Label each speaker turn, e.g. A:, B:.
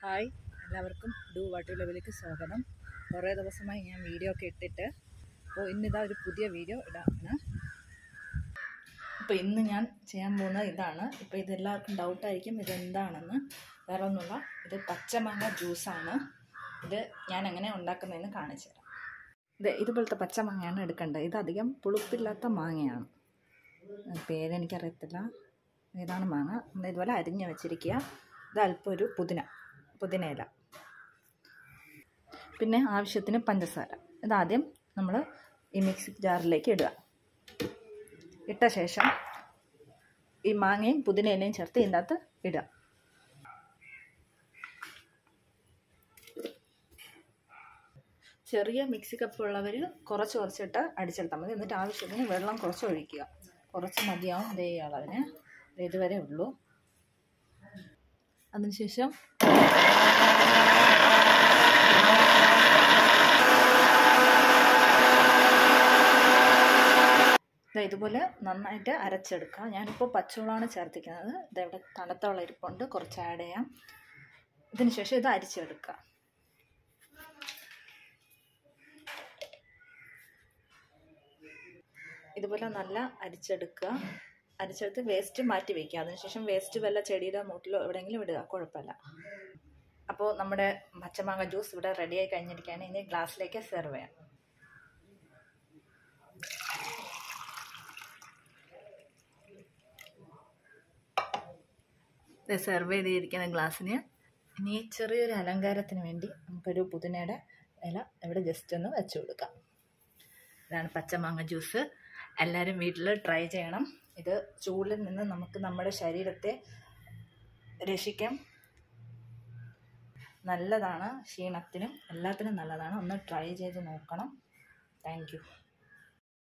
A: hi എല്ലാവർക്കും do വാട്ടു ലെവലിലേക്ക് സ്വാഗതം കുറേ ദിവസമായി ഞാൻ വീഡിയോ ഒക്കെ ഇട്ടിട്ട് അപ്പോൾ ഇന്നിതാ ഒരു പുതിയ വീഡിയോ ഇടാണ് അപ്പോൾ ഇന്ന് ഞാൻ ചെയ്യാൻ പോകുന്നത് ഇതാണ് ഇപ്പോൾ ഇതെല്ലാവർക്കും ഡൗട്ടായിരിക്കും ഇതെന്താണെന്ന് വേറെ ഒന്നുമില്ല ഇത് പച്ചമാങ്ങ ജ്യൂസാണ് ഇത് ഞാൻ എങ്ങനെ ഉണ്ടാക്കുന്നതെന്ന് കാണിച്ചു തരാം ഇത് ഇതുപോലത്തെ പച്ചമാങ്ങയാണ് എടുക്കേണ്ടത് ഇത് അധികം പുളിപ്പില്ലാത്ത മാങ്ങയാണ് പേരെനിക്കറിയത്തില്ല ഏതാണ് മാങ്ങ നമ്മൾ ഇതുപോലെ അരിഞ്ഞ് വെച്ചിരിക്കുക ഇത് അല്പം ഒരു പുതിന പുതിനയില പിന്നെ ആവശ്യത്തിന് പഞ്ചസാര ഇതാദ്യം നമ്മൾ ഈ മിക്സി ജാറിലേക്ക് ഇടുക ഇട്ട ശേഷം ഈ മാങ്ങയും പുതിനയിലയും ചേർത്ത് ഇതിൻ്റെ അകത്ത് ഇടുക ചെറിയ മിക്സി കപ്പ് ഉള്ളവർ കുറച്ച് കുറച്ചിട്ട് അടിച്ചെടുത്താൽ മതി എന്നിട്ട് ആവശ്യത്തിന് വെള്ളം കുറച്ച് ഒഴിക്കുക കുറച്ച് മതിയാവും ഇതേ അളവിന് ഇതുവരെ ഉള്ളൂ അതിനുശേഷം ഇതുപോലെ നന്നായിട്ട് അരച്ചെടുക്കുക ഞാനിപ്പോൾ പച്ചവെള്ളമാണ് ചേർത്തിക്കുന്നത് ഇതവിടെ തണുത്ത വെള്ളം ഇരിപ്പുണ്ട് കുറച്ച് ആഡ് ചെയ്യാം ഇതിന് ശേഷം ഇത് അരിച്ചെടുക്കുക ഇതുപോലെ നല്ല അരിച്ചെടുക്കുക അരിച്ചെടുത്ത് വേസ്റ്റ് മാറ്റി വയ്ക്കുക അതിനുശേഷം വേസ്റ്റ് വല്ല ചെടിയുടെ മൂട്ടിലോ എവിടെയെങ്കിലും ഇടുക കുഴപ്പമില്ല അപ്പോൾ നമ്മുടെ പച്ചമാങ്ങ ജ്യൂസ് ഇവിടെ റെഡിയായി കഴിഞ്ഞിരിക്കുകയാണ് ഇനി ഗ്ലാസ്സിലേക്ക് സെർവ് ചെയ്യാം സെർവ് ചെയ്തിരിക്കുന്ന ഗ്ലാസ്സിന് ഇനി ചെറിയൊരു അലങ്കാരത്തിന് വേണ്ടി നമുക്കൊരു പുതിനയുടെ ഇല ഇവിടെ ജസ്റ്റ് ഒന്ന് വെച്ച് കൊടുക്കാം ഇതാണ് പച്ചമാങ്ങ ജ്യൂസ് എല്ലാവരും വീട്ടിൽ ട്രൈ ചെയ്യണം ഇത് ചൂടിൽ നിന്ന് നമുക്ക് നമ്മുടെ ശരീരത്തെ രക്ഷിക്കാം നല്ലതാണ് ക്ഷീണത്തിനും എല്ലാത്തിനും നല്ലതാണ് ഒന്ന് ട്രൈ ചെയ്ത് നോക്കണം താങ്ക്